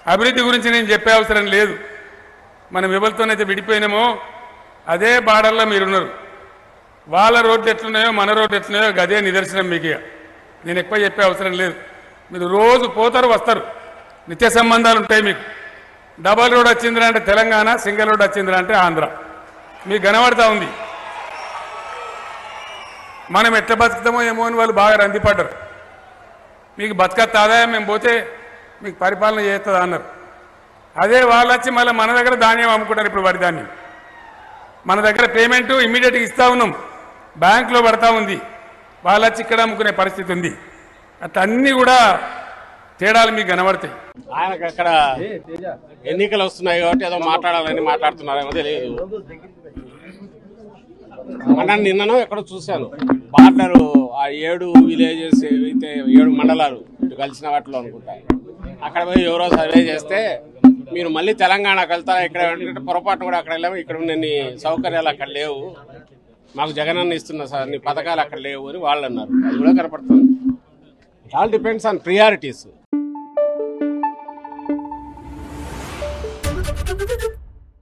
అభివృద్ధి గురించి నేను చెప్పే అవసరం లేదు మనం ఎవరితోనైతే విడిపోయినామో అదే బార్డర్లో మీరున్నారు వాళ్ళ రోడ్లు ఎట్లున్నాయో మన రోడ్లు ఎట్లున్నాయో గదే నిదర్శనం మీకు ఇక. నేను ఎక్కువ చెప్పే అవసరం లేదు మీరు రోజు పోతారు వస్తారు నిత్య సంబంధాలు ఉంటాయి మీకు డబల్ రోడ్ వచ్చిందిరా అంటే తెలంగాణ సింగిల్ రోడ్ వచ్చిందిరా అంటే ఆంధ్ర మీకు కనబడతా ఉంది మనం ఎట్లా బతుకుతామో ఏమో అని వాళ్ళు బాగా రందిపడ్డారు మీకు బతకత్త ఆదాయం మేము పోతే మీకు పరిపాలన చేస్తుంది అన్నారు అదే వాళ్ళు వచ్చి మళ్ళీ మన దగ్గర ధాన్యం అమ్ముకుంటారు ఇప్పుడు వరి ధాన్యం మన దగ్గర పేమెంట్ ఇమ్మీడియట్గా ఇస్తా ఉన్నాం బ్యాంకులో పడతా ఉంది వాళ్ళు వచ్చి ఇక్కడ అమ్ముకునే పరిస్థితి ఉంది అట్లా అన్నీ కూడా తేడాలు మీకు కనబడతాయి ఆయనకు అక్కడ ఎన్నికలు వస్తున్నాయి కాబట్టి ఏదో మాట్లాడాలని మాట్లాడుతున్నారేమో తెలియదు మన నిన్ననో ఎక్కడో చూశాను బార్డర్ ఆ ఏడు విలేజెస్ అయితే ఏడు మండలాలు ఇటు కలిసిన వాటిలో అనుకుంటా అక్కడ పోయి ఎవరో సర్వే చేస్తే మీరు మళ్ళీ తెలంగాణకు వెళ్తారా ఇక్కడ ఎందుకంటే పొరపాటు కూడా అక్కడ వెళ్ళాము ఇక్కడ ఉన్న సౌకర్యాలు అక్కడ లేవు మాకు జగనన్న ఇస్తున్న సార్ నీ పథకాలు అక్కడ లేవు అని వాళ్ళు అన్నారు అది కూడా కనపడుతుంది ఆల్ డిపెండ్స్ ఆన్ ప్రియారిటీస్